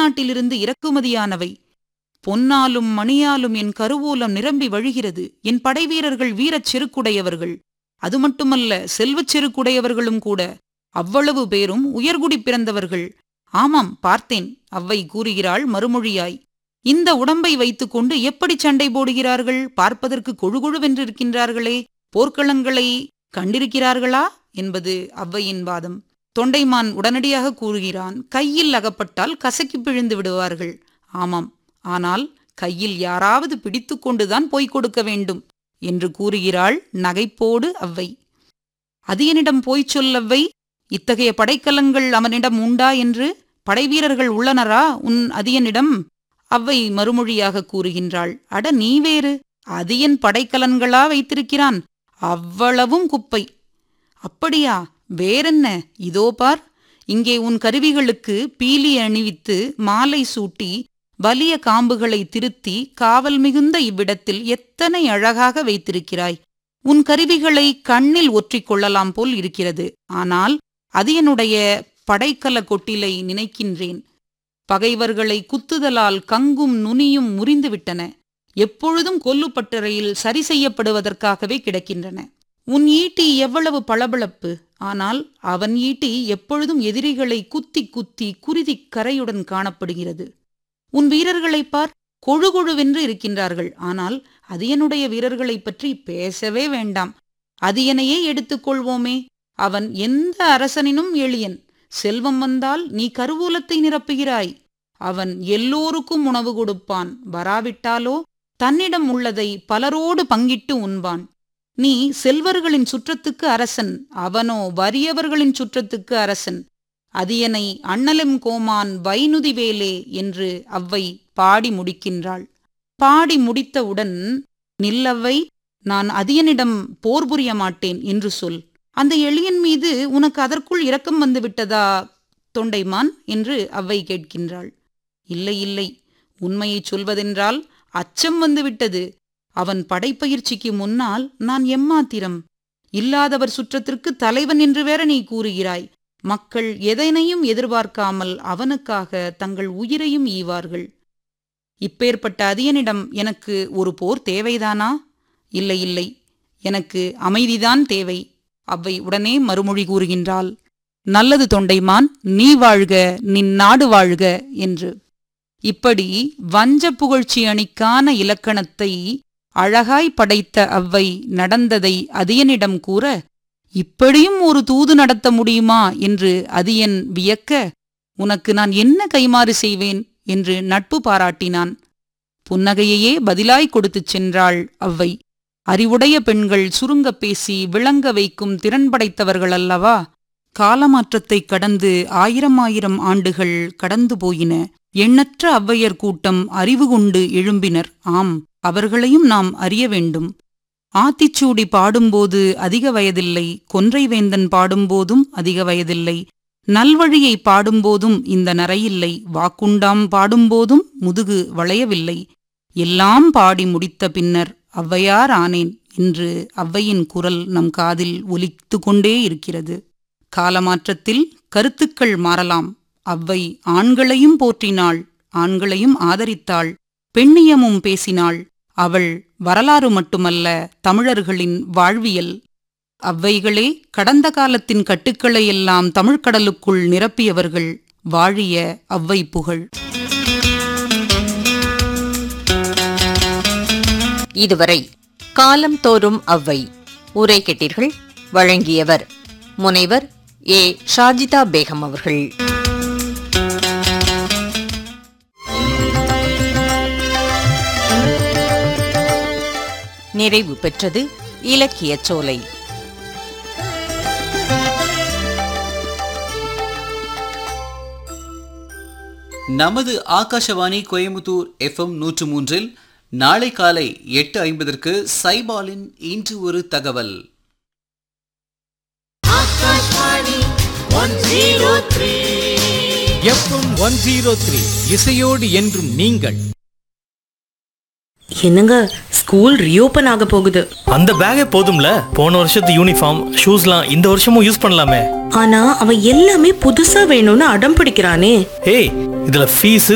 வெளிநாட்டிலிருந்து இறக்குமதியானவை பொன்னாலும் மணியாலும் என் கருவூலம் நிரம்பி வழிகிறது என் படைவீரர்கள் வீரச் செருக்குடையவர்கள் அது மட்டுமல்ல செல்வச் செருக்குடையவர்களும் கூட அவ்வளவு பேரும் உயர்குடி பிறந்தவர்கள் ஆமாம் பார்த்தேன் அவ்வை கூறுகிறாள் மறுமொழியாய் இந்த உடம்பை வைத்துக்கொண்டு எப்படி சண்டை போடுகிறார்கள் பார்ப்பதற்கு கொழுகொழுவென்றிருக்கின்றார்களே போர்க்களங்களை கண்டிருக்கிறார்களா என்பது அவ்வையின் வாதம் தொண்டைமான் உடனடியாக கூறுகிறான் கையில் அகப்பட்டால் கசக்கி பிழிந்து விடுவார்கள் ஆமாம் ஆனால் கையில் யாராவது பிடித்துக்கொண்டுதான் போய்க் கொடுக்க வேண்டும் என்று கூறுகிறாள் நகைப்போடு அவ்வை அதியனிடம் போய்ச் சொல்லவ்வை இத்தகைய படைக்கலங்கள் அவனிடம் உண்டா என்று படைவீரர்கள் உள்ளனரா உன் அதியனிடம் அவ்வை மறுமொழியாக கூறுகின்றாள் அட நீ வேறு அதியன் படைக்கலன்களா வைத்திருக்கிறான் அவ்வளவும் குப்பை அப்படியா வேறென்ன இதோ பார் இங்கே உன் கருவிகளுக்கு பீலி அணிவித்து மாலை சூட்டி வலிய காம்புகளை திருத்தி காவல் மிகுந்த இவ்விடத்தில் எத்தனை அழகாக வைத்திருக்கிறாய் உன் கருவிகளை கண்ணில் ஒற்றிக் கொள்ளலாம் போல் இருக்கிறது ஆனால் அது என்னுடைய படைக்கல கொட்டிலை நினைக்கின்றேன் பகைவர்களை குத்துதலால் கங்கும் நுனியும் முறிந்துவிட்டன எப்பொழுதும் கொல்லுப்பட்டறையில் சரி செய்யப்படுவதற்காகவே கிடக்கின்றன உன் ஈட்டி எவ்வளவு பளபளப்பு ஆனால் அவன் ஈட்டி எப்பொழுதும் எதிரிகளை குத்தி குத்தி குருதி கரையுடன் காணப்படுகிறது உன் வீரர்களைப் பார் கொழுகொழுவென்று இருக்கின்றார்கள் ஆனால் அதியனுடைய வீரர்களைப் பற்றி பேசவே வேண்டாம் அதியனையே எடுத்துக்கொள்வோமே அவன் எந்த அரசனினும் எளியன் செல்வம் வந்தால் நீ கருவூலத்தை நிரப்புகிறாய் அவன் எல்லோருக்கும் உணவு கொடுப்பான் வராவிட்டாலோ தன்னிடம் உள்ளதை பலரோடு பங்கிட்டு உண்பான் நீ செல்வர்களின் சுற்றத்துக்கு அரசன் அவனோ வறியவர்களின் சுற்றத்துக்கு அரசன் அதியனை அண்ணலும் கோமான் வைனுதி வேலே என்று அவ்வை பாடி முடிக்கின்றாள் பாடி முடித்தவுடன் நில்லவ்வை நான் அதியனிடம் போர் புரிய மாட்டேன் என்று சொல் அந்த எளியன் மீது உனக்கு அதற்குள் இரக்கம் வந்து விட்டதா தொண்டைமான் என்று அவ்வை கேட்கின்றாள் இல்லை இல்லை உண்மையைச் சொல்வதென்றால் அச்சம் வந்துவிட்டது அவன் படைப்பயிற்சிக்கு முன்னால் நான் எம்மாத்திரம் இல்லாதவர் சுற்றத்திற்கு தலைவன் என்று வேற நீ கூறுகிறாய் மக்கள் எதனையும் எதிர்பார்க்காமல் அவனுக்காக தங்கள் உயிரையும் ஈவார்கள் இப்பேற்பட்ட அதியனிடம் எனக்கு ஒரு போர் தேவைதானா இல்லை இல்லை எனக்கு அமைதிதான் தேவை அவ்வை உடனே மறுமொழி கூறுகின்றாள் நல்லது தொண்டைமான் நீ வாழ்க நின் நாடு வாழ்க என்று இப்படி வஞ்ச புகழ்ச்சி அணிக்கான இலக்கணத்தை அழகாய் படைத்த அவ்வை நடந்ததை அதியனிடம் கூற இப்படியும் ஒரு தூது நடத்த முடியுமா என்று அதியன் வியக்க உனக்கு நான் என்ன கைமாறு செய்வேன் என்று நட்பு பாராட்டினான் புன்னகையையே பதிலாய் கொடுத்துச் சென்றாள் அவ்வை அறிவுடைய பெண்கள் சுருங்கப் பேசி விளங்க வைக்கும் திறன் படைத்தவர்கள் அல்லவா காலமாற்றத்தைக் கடந்து ஆயிரம் ஆயிரம் ஆண்டுகள் கடந்து போயின எண்ணற்ற அவ்வையர் கூட்டம் அறிவு கொண்டு எழும்பினர் ஆம் அவர்களையும் நாம் அறிய வேண்டும் ஆத்திச்சூடி பாடும்போது அதிக வயதில்லை கொன்றைவேந்தன் பாடும்போதும் அதிக வயதில்லை நல்வழியை பாடும்போதும் இந்த நரையில்லை வாக்குண்டாம் பாடும்போதும் முதுகு வளையவில்லை எல்லாம் பாடி முடித்த பின்னர் ஔவையார் ஆனேன் என்று ஔவையின் குரல் நம் காதில் ஒலித்து கொண்டே இருக்கிறது காலமாற்றத்தில் கருத்துக்கள் மாறலாம் அவ்வை ஆண்களையும் போற்றினாள் ஆண்களையும் ஆதரித்தாள் பெண்ணியமும் பேசினாள் அவள் வரலாறு மட்டுமல்ல தமிழர்களின் வாழ்வியல் அவ்வைகளே கடந்த காலத்தின் கட்டுக்களையெல்லாம் தமிழ்க்கடலுக்குள் நிரப்பியவர்கள் வாழிய அவ்வை புகழ் இதுவரை காலம் தோறும் அவ்வை உரை கேட்டீர்கள் வழங்கியவர் முனைவர் ஏ ஷாஜிதா பேகம் அவர்கள் நிறைவு பெற்றது இலக்கியச் சோலை நமது ஆகாஷவாணி கோயம்புத்தூர் எஃப்எம் நூற்று மூன்றில் நாளை காலை எட்டு ஐம்பதற்கு சைபாலின் இன்று ஒரு தகவல் எஃப்எம் ஒன் ஜீரோ த்ரீ இசையோடு என்றும் நீங்கள் என்னங்க ஸ்கூல் ரீஓபன் ஆக போகுது அந்த பேக்கே போதும்ல போன வருஷத்து யூனிஃபார்ம் ஷூஸ்லாம் இந்த வருஷமும் யூஸ் பண்ணலாமே ஆனா அவன் எல்லாமே புதுசா வேணும்னு அடம் பிடிக்கிறானே ஏய் இதுல ஃபீஸ்